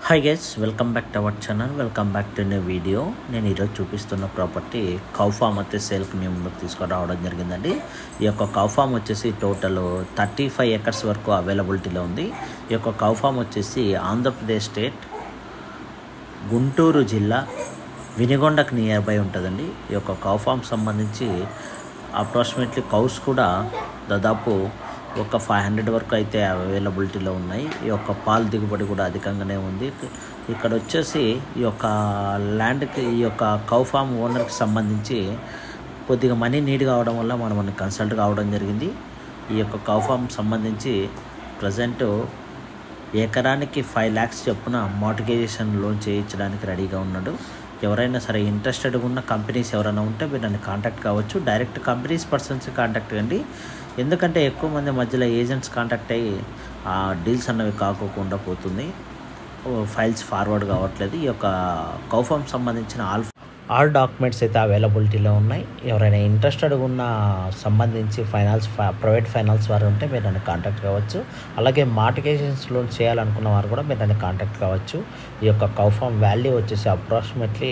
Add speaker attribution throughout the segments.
Speaker 1: hi guys welcome back to our channel welcome back to new video నేను ఈరోజు చూపిస్తున్న property cow farm వచ్చేసి సేల్కి మేము ముందుకు తీసుకురావడం జరిగిందండి ఈ యొక్క కౌ ఫామ్ వచ్చేసి టోటల్ థర్టీ ఫైవ్ ఎకర్స్ వరకు అవైలబిలిటీలో ఉంది ఈ యొక్క కౌ ఫామ్ వచ్చేసి ఆంధ్రప్రదేశ్ స్టేట్ గుంటూరు జిల్లా వినిగొండకు నియర్ బై ఉంటుందండి ఈ యొక్క కౌ ఫామ్ సంబంధించి అప్రాక్సిమేట్లీ కౌస్ కూడా దాదాపు ఒక ఫైవ్ హండ్రెడ్ వరకు అయితే అవైలబిలిటీలో ఉన్నాయి ఈ యొక్క పాలు దిగుబడి కూడా అధికంగానే ఉంది ఇక్కడ వచ్చేసి ఈ యొక్క ల్యాండ్కి ఈ యొక్క కౌ ఫామ్ ఓనర్కి సంబంధించి కొద్దిగా మనీ నీడ్ కావడం వల్ల మనం మన కన్సల్ట్ కావడం జరిగింది ఈ యొక్క కౌ ఫామ్ సంబంధించి ప్రజెంట్ ఎకరానికి ఫైవ్ ల్యాక్స్ చొప్పున మోటిగైజేషన్ లోన్ చేయించడానికి రెడీగా ఉన్నాడు ఎవరైనా సరే ఇంట్రెస్టెడ్గా ఉన్న కంపెనీస్ ఎవరైనా ఉంటే మీరు నన్ను కాంటాక్ట్ కావచ్చు డైరెక్ట్ కంపెనీస్ పర్సన్స్ కాంటాక్ట్ కండి ఎందుకంటే ఎక్కువ మంది మధ్యలో ఏజెంట్స్ కాంటాక్ట్ అయ్యి ఆ డీల్స్ అన్నవి కాకోకుండా పోతుంది ఫైల్స్ ఫార్వర్డ్ కావట్లేదు ఈ యొక్క కౌఫామ్ సంబంధించిన ఆల్ ఆల్ డాక్యుమెంట్స్ అయితే అవైలబిలిటీలో ఉన్నాయి ఎవరైనా ఇంట్రెస్టెడ్గా ఉన్న సంబంధించి ఫైనాన్స్ ప్రైవేట్ ఫైనాన్స్ వారు ఉంటే మీరు నన్ను కాంటాక్ట్ కావచ్చు అలాగే మార్టిగేషన్స్ లోన్ చేయాలనుకున్న వారు కూడా మీరు నన్ను కాంటాక్ట్ కావచ్చు ఈ యొక్క కౌఫామ్ వాల్యూ వచ్చేసి అప్రాక్సిమేట్లీ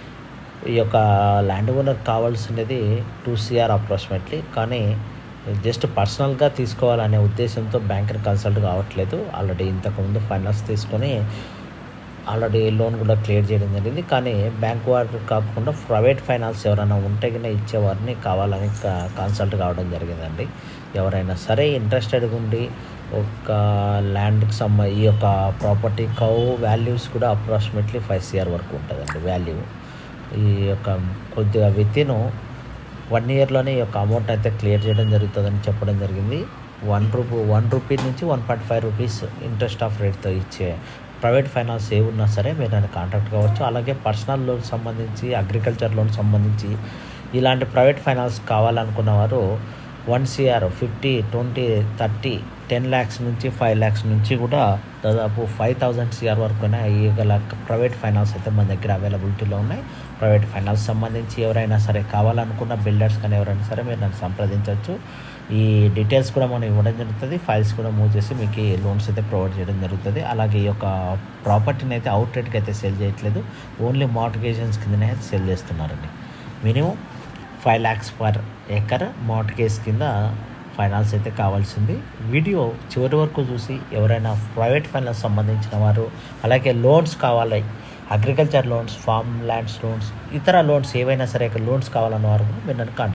Speaker 1: ఈ యొక్క ల్యాండ్ ఓనర్ కావాల్సినది టూ సిఆర్ అప్రాక్సిమేట్లీ కానీ జస్ట్ పర్సనల్గా తీసుకోవాలనే ఉద్దేశంతో బ్యాంకర్ కన్సల్ట్ కావట్లేదు ఆల్రెడీ ఇంతకుముందు ఫైనాన్స్ తీసుకొని ఆల్రెడీ లోన్ కూడా క్లియర్ చేయడం జరిగింది కానీ బ్యాంక్ వారు కాకుండా ప్రైవేట్ ఫైనాన్స్ ఎవరైనా ఉంటే కన్నా ఇచ్చేవారిని కావాలని కన్సల్ట్ కావడం జరిగిందండి ఎవరైనా సరే ఇంట్రెస్టెడ్గా ఉండి ఒక ల్యాండ్కి సంబ ఈ యొక్క ప్రాపర్టీ కౌ వాల్యూస్ కూడా అప్రాక్సిమేట్లీ ఫైవ్ సిఆర్ వరకు ఉంటుందండి వాల్యూ ఈ యొక్క కొద్దిగా వితిన్ వన్ ఇయర్లోనే ఈ యొక్క అమౌంట్ అయితే క్లియర్ చేయడం జరుగుతుందని చెప్పడం జరిగింది వన్ రూపీ వన్ రూపీ నుంచి one point five rupees interest of రేట్తో ఇచ్చే ప్రైవేట్ ఫైనాన్స్ ఏ ఉన్నా సరే మీరు నన్ను కాంటాక్ట్ కావచ్చు అలాగే పర్సనల్ లోన్ సంబంధించి అగ్రికల్చర్ లోన్ సంబంధించి ఇలాంటి ప్రైవేట్ ఫైనాన్స్ కావాలనుకున్న వారు one CR fifty twenty thirty ten lakhs నుంచి ఫైవ్ ల్యాక్స్ నుంచి కూడా దాదాపు ఫైవ్ థౌజండ్ సిఆర్ వరకు ఇవ్వగల ప్రైవేట్ ఫైనాన్స్ అయితే మన దగ్గర అవైలబిలిటీలో ఉన్నాయి ప్రైవేట్ ఫైనాన్స్ సంబంధించి ఎవరైనా సరే కావాలనుకున్న బిల్డర్స్ కానీ ఎవరైనా సరే మీరు నన్ను సంప్రదించవచ్చు ఈ డీటెయిల్స్ కూడా మనం ఇవ్వడం జరుగుతుంది ఫైల్స్ కూడా మూవ్ చేసి మీకు లోన్స్ అయితే ప్రొవైడ్ చేయడం జరుగుతుంది అలాగే ఈ యొక్క ప్రాపర్టీని అయితే అవుట్ రేట్కి అయితే సేల్ చేయట్లేదు ఓన్లీ మార్టిగేషన్స్ కిందనే అయితే సేల్ చేస్తున్నారండి minimum five lakhs per acre mortgage కింద ఫైనాన్స్ అయితే కావాల్సింది వీడియో చివరి వరకు చూసి ఎవరైనా ప్రైవేట్ ఫైనాన్స్ సంబంధించిన వారు అలాగే లోన్స్ కావాలి agriculture loans farm lands loans ఇతర లోన్స్ ఏవైనా సరే లోన్స్ కావాలన్న వారు మీరు నన్ను కాంటాక్ట్